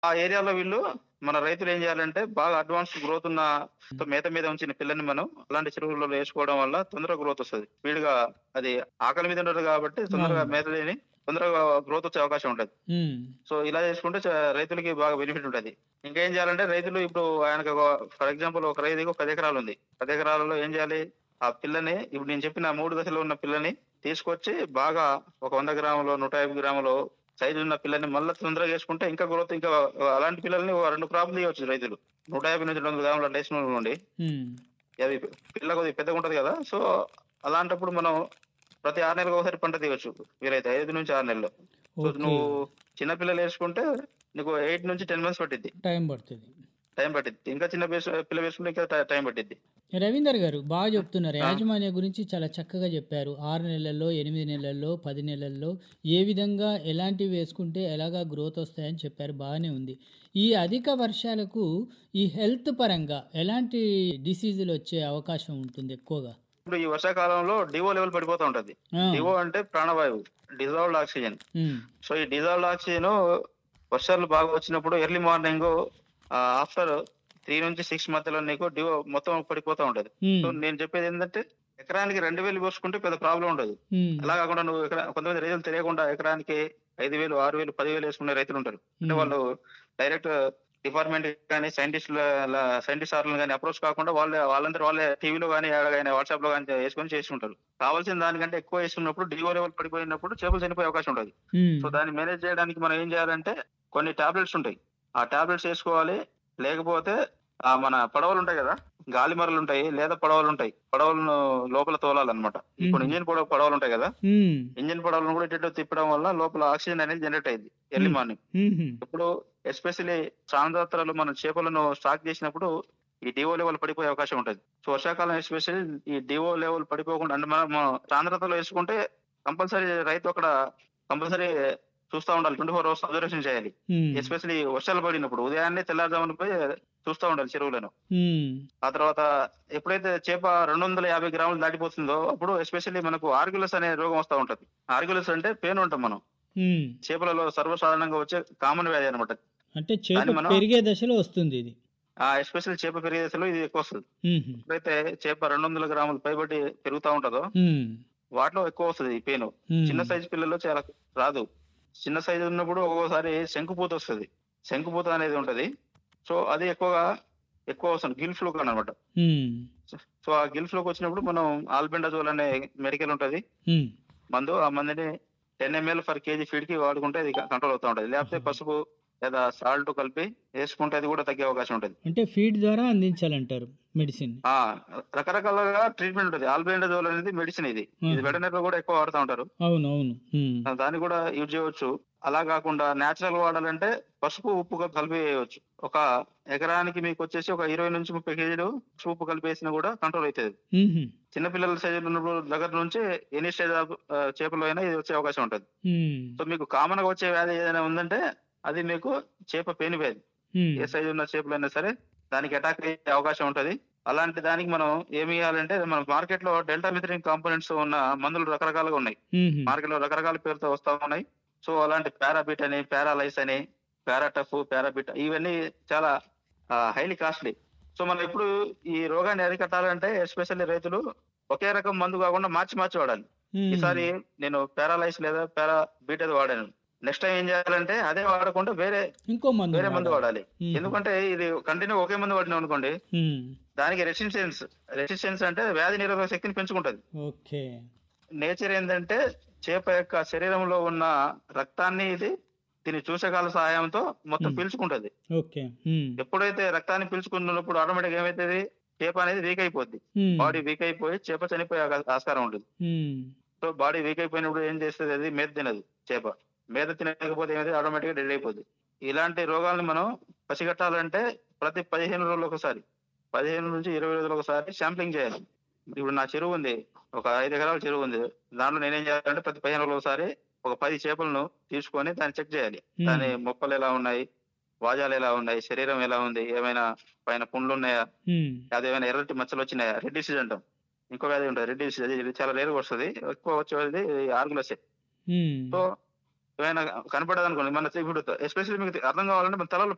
ఆ ఏరియాలో వీళ్ళు మన రైతులు ఏం చేయాలంటే బాగా అడ్వాన్స్ గ్రోత్ ఉన్న మేత మీద ఉంచిన పిల్లని మనం అలాంటి చెరువులలో వేసుకోవడం వల్ల తొందరగా గ్రోత్ వస్తుంది స్పీడ్ గా అది ఆకలి మీద ఉండదు కాబట్టి తొందరగా అవును. మేత తిని తొందరగా గ్రోత్ వచ్చే అవకాశం ఉంటుంది ఉమ్, సో ఇలా చేసుకుంటే చ- రైతులకి బాగా బెనిఫిట్ ఉంటుంది ఇంకేం చేయాలంటే రైతులు ఇప్పుడు ఆయనకు ఫర్ ఎగ్జాంపుల్ ఒక రైతుకి ఒక పది ఎకరాలు ఉంది పది ఎకరాలలో ఏం చేయాలి ఆ పిల్లని ఇప్పుడు నేను చెప్పిన మూడు దశలో ఉన్న పిల్లని తీసుకొచ్చి బాగా ఒక వంద గ్రాములు నూట యాభై గ్రాములు సైజు ఉన్న పిల్లని మళ్ళీ తొందరగా వేసుకుంటే ఇంకా గ్రోత్ ఇంకా అలాంటి పిల్లల్ని ఓ రెండు క్రాప్లు తీయవచ్చు రైతులు నూట యాభై నుంచి రెండు వందల గ్రాములు అట్లా వేసిన నుండి ఉమ్, అది పిల్ల కొద్దిగా పెద్దగా ఉంటది కదా సో అలాంటప్పుడు మనం ప్రతి ఆరు నెలలకు ఒకసారి పంట తీయవచ్చు వీలైతే ఐదు నుంచి ఆరు నెలలు సో ఓకే నువ్వు చిన్న పిల్లలు వేసుకుంటే నీకు ఎయిట్ నుంచి టెన్ మంత్స్ పట్టిద్ది టైం పడుతుంది టైం పట్టిద్ది ఇంకా చిన్న వేసు- పిల్ల వేసుకుంటే ఇంకా టై- టైం పట్టిద్ది రవీందర్ గారు బాగా చెప్తున్నారు యాజమాన్య గురించి చాలా చక్కగా చెప్పారు ఆరు నెలల్లో ఎనిమిది నెలల్లో పది నెలల్లో ఏ విధంగా ఎలాంటివి వేసుకుంటే ఎలాగా గ్రోత్ వస్తాయని చెప్పారు బాగానే ఉంది ఈ అధిక వర్షాలకు ఈ హెల్త్ పరంగా ఎలాంటి డిసీజులు వచ్చే అవకాశం ఉంటుంది ఎక్కువగా ఇప్పుడు ఈ వర్షాకాలంలో డివో లెవెల్ పడిపోతూ ఉంటది ఆ, డివో అంటే ప్రాణవాయువు డిజాల్వ్డ్ ఆక్సిజన్ ఉమ్, సో ఈ డిజాల్వ్డ్ ఆక్సిజన్ వర్షాలు బాగా వచ్చినప్పుడు ఎర్లీ మార్నింగ్ ఆఫ్టర్ త్రీ నుంచి సిక్స్ మధ్యలో నీకు డివో మొత్తం పడిపోతూ ఉంటది ఉమ్, సో నేను చెప్పేది ఏంటంటే ఎకరానికి రెండు వేలు పోసుకుంటే పెద్ద ప్రాబ్లం ఉండదు ఉమ్, అలా కాకుండా నువ్వు ఎకరా కొంతమంది రైతులు తెలియకుండా ఎకరానికి ఐదు వేలు ఆరు వేలు పదివేలు వేసుకునే రైతులు ఉంటారు అంటే ఉమ్, వాళ్ళు డైరెక్ట్ డిపార్ట్మెంట్ కానీ సైంటిస్టుల సైంటిస్ట్ సార్లను కానీ అప్రోచ్ కాకుండా వాళ్ళే వాళ్ళందరూ వాళ్ళే టీవీలో కానీ కానీ వాట్సాప్ లో కానీ వేసుకొని చేసుకుంటారు కావాల్సిన దానికంటే ఎక్కువ వేసుకున్నప్పుడు డివో లెవెల్ పడిపోయినప్పుడు చేపలు చనిపోయే అవకాశం ఉంటుంది ఉమ్, సో దాన్ని మేనేజ్ చేయడానికి మనం ఏం చేయాలంటే కొన్ని టాబ్లెట్స్ ఉంటాయి ఆ టాబ్లెట్స్ వేసుకోవాలి లేకపోతే ఆ మన పడవలు ఉంటాయి కదా గాలి మరలు ఉంటాయి లేదా పడవలు ఉంటాయి పడవలను లోపల తోలాలన్నమాట ఇప్పుడు మ్మ్. ఇంజిన్ పడవ పడవలు ఉంటాయి కదా ఉమ్, ఇంజిన్ పడవలను కూడా ఇటు తిప్పడం వల్ల లోపల ఆక్సిజన్ అనేది జనరేట్ అయింది ఎర్లీ మ్మ్. మార్నింగ్ ఉమ్, ఇప్పుడు ఎస్పెషల్లీ సాంద్రతలు మనం చేపలను స్టాక్ చేసినప్పుడు ఈ డివో లెవెల్ పడిపోయే అవకాశం ఉంటుంది సో వర్షాకాలం ఎస్పెషల్లీ ఈ డివో లెవెల్ పడిపోకుండా అంటే మనం మనం సాంద్రతలో వేసుకుంటే కంపల్సరీ రైతు అక్కడ కంపల్సరీ చూస్తూ ఉండాలి ట్వంటీ ఫోర్ అవర్స్ అబ్జర్వేషన్ చేయాలి ఉమ్, ఎస్పెషల్లీ వర్షాలు పడినప్పుడు ఉదయాన్నే తెల్లారుజామున పోయి చూస్తూ ఉండాలి చెరువులను ఉమ్, ఆ తర్వాత ఎప్పుడైతే చేప రెండు వందల యాభై గ్రాములు దాటిపోతుందో అప్పుడు ఎస్పెషల్లీ మనకు ఆర్గ్యులస్ అనే రోగం వస్తూ ఉంటది ఆర్గ్యులస్ అంటే పెయిన్ ఉంటాం మనం ఉమ్. చేపలలో సర్వసాధారణంగా వచ్చే కామన్ వ్యాధి అనమాట అంటే చేప దాన్ని మనం- పెరిగే దశలో వస్తుంది ఇది ఆ ఎస్పెషల్ చేప పెరిగే దశలో ఇది ఎక్కువ వస్తుంది ఉమ్, ఎప్పుడైతే చేప రెండు వందల గ్రాములు పైబడి పెరుగుతూ ఉంటుందో ఉమ్, వాటిలో ఎక్కువ వస్తుంది ఈ పెయిన్ ఉమ్. చిన్న సైజు పిల్లల్లో చాలా రాదు చిన్న సైజు ఉన్నప్పుడు ఒక్కోసారి శంకుపూత వస్తుంది శంకుపూత అనేది ఉంటది సో అది ఎక్కువగా ఎక్కువ వస్తుంది గిల్ ఫ్లూక్ అనమాట ఉమ్, సో ఆ గిల్ ఫ్లూక్ వచ్చినప్పుడు మనం ఆల్బెండజోల్ అనే మెడికల్ ఉంటది ఉమ్. మందు ఆ మందుని ten ML for KG feed కి వాడుకుంటే అది కంట్రోల్ అవుతా ఉంటది లేకపోతే పసుపు లేదా సాల్ట్ కలిపి వేసుకుంటే అది కూడా తగ్గే అవకాశం ఉంటది అంటే ఫీడ్ ద్వారా అందించాలంటారు మెడిసిన్ ఆ రకరకాలుగా ట్రీట్మెంట్ ఉంటుంది ఆల్బెండజోల్ అనేది మెడిసిన్ ఇది ఇది మ్మ్. వెటనరీ లో కూడా ఎక్కువ వాడుతూ ఉంటారు అవును అవును ఉమ్, దాన్ని కూడా యూజ్ చేయవచ్చు అలా కాకుండా నేచురల్ వాడాలంటే పసుపు ఉప్పు కలిపి కలిపి వేయవచ్చు ఒక ఎకరానికి మీకు వచ్చేసి ఒక ఇరవై నుంచి ముప్పై కేజీలు పసుపు ఉప్పు కలిపి వేసినా కూడా కంట్రోల్ అవుతుంది ఉమ్, చిన్నపిల్లల సైజు ఉన్నప్పుడు దగ్గర నుంచి ఎన్ని స్టేజ్ ఆఫ్ ఆ, చేపలు అయినా ఇది వచ్చే అవకాశం ఉంటుంది ఉమ్, సో మీకు కామన్ గా వచ్చే వ్యాధి ఏదైనా ఉందంటే అది మీకు చేప పేను వ్యాధి ఉమ్, ఏ సైజు ఉన్న చేపలు అయినా సరే దానికి అటాక్ అయ్యే అవకాశం ఉంటది అలాంటి దానికి మనం ఏమి ఇవ్వాలంటే మన మార్కెట్ లో డెల్టా మిథరిన్ కాంపోనెంట్స్ ఉన్న మందులు రకరకాలుగా ఉన్నాయి ఉమ్, మార్కెట్ లో రకరకాల పేరుతో వస్తా ఉన్నాయి సో అలాంటి పారాబిట్ అని పారాలైస్ అని పారాటఫ్ పారాబిట్ ఇవన్నీ చాలా హైలీ కాస్ట్లీ సో మనం ఇప్పుడు ఈ రోగాన్ని అరికట్టాలంటే ఎస్పెషల్లీ రైతులు ఒకే రకం మందు కాకుండా మార్చి మార్చి వాడాలి ఉమ్. ఈసారి నేను పారాలైస్ లేదా పారా బీట్ అది వాడాను నెక్స్ట్ టైం ఏం చేయాలంటే అదే వాడకుండా వేరే ఇంకో మందు వేరే మందు వాడాలి. వాడాలి ఉమ్, ఎందుకంటే ఇది కంటిన్యూ ఒకే మందు వాడినాం అనుకోండి ఉమ్, దానికి రెసిస్టెన్స్ రెసిస్టెన్స్ అంటే వ్యాధి నిరోధక శక్తిని పెంచుకుంటది ఓకే నేచర్ ఏంటంటే చేప యొక్క శరీరంలో ఉన్న రక్తాన్ని ఇది దీని చూసకాల సహాయంతో మొత్తం Hmm. పీల్చుకుంటది ఓకే ఉమ్, ఎప్పుడైతే రక్తాన్ని పీల్చుకున్నప్పుడు ఆటోమేటిక్ ఏమైతుంది చేప అనేది వీక్ అయిపోద్ది ఉమ్, బాడీ వీక్ అయిపోయి చేప చనిపోయే ఆగా- ఆస్కారం ఉంటుంది ఉమ్, సో బాడీ వీక్ అయిపోయినప్పుడు ఏం చేస్తుంది అది మేత తినదు చేప మేత తినకపోతే ఏమైతే ఆటోమేటిక్ గా డెడ్ అయిపోద్ది ఇలాంటి రోగాల్ని మనం పసిగట్టాలంటే ప్రతి పదిహేను రోజులు ఒకసారి పదిహేను నుంచి ఇరవై రోజులు ఒకసారి శాంప్లింగ్ చేయాలి ఇప్పుడు నా చెరువు ఉంది ఒక ఐదు ఎకరాల చెరువు ఉంది దాంట్లో నేనేం చేయాలంటే ప్రతి పదిహేను రోజులు ఒకసారి ఒక పది చేపలను తీసుకొని దాన్ని చెక్ చేయాలి ఉమ్, దాని మొక్కలు ఎలా ఉన్నాయి వాజాలు ఎలా ఉన్నాయి శరీరం ఎలా ఉంది ఏమైనా పైన పుండ్లు ఉన్నాయా ఉమ్, అదేమైనా ఎర్రటి మచ్చలు వచ్చినాయా రెడ్ డిసీజ్ అంటాం ఇంకో వ్యాధి ఉంటుంది రెడ్ డిసీజ్ అది ఇది చాలా రేరుగా వస్తుంది ఎక్కువ వచ్చేది ఆర్గులసే ఉమ్, సో ఏమైనా కనపడదు అనుకోండి మన ఇప్పుడు ఎస్పెషల్లీ మీకు అర్థం కావాలంటే మన తలలో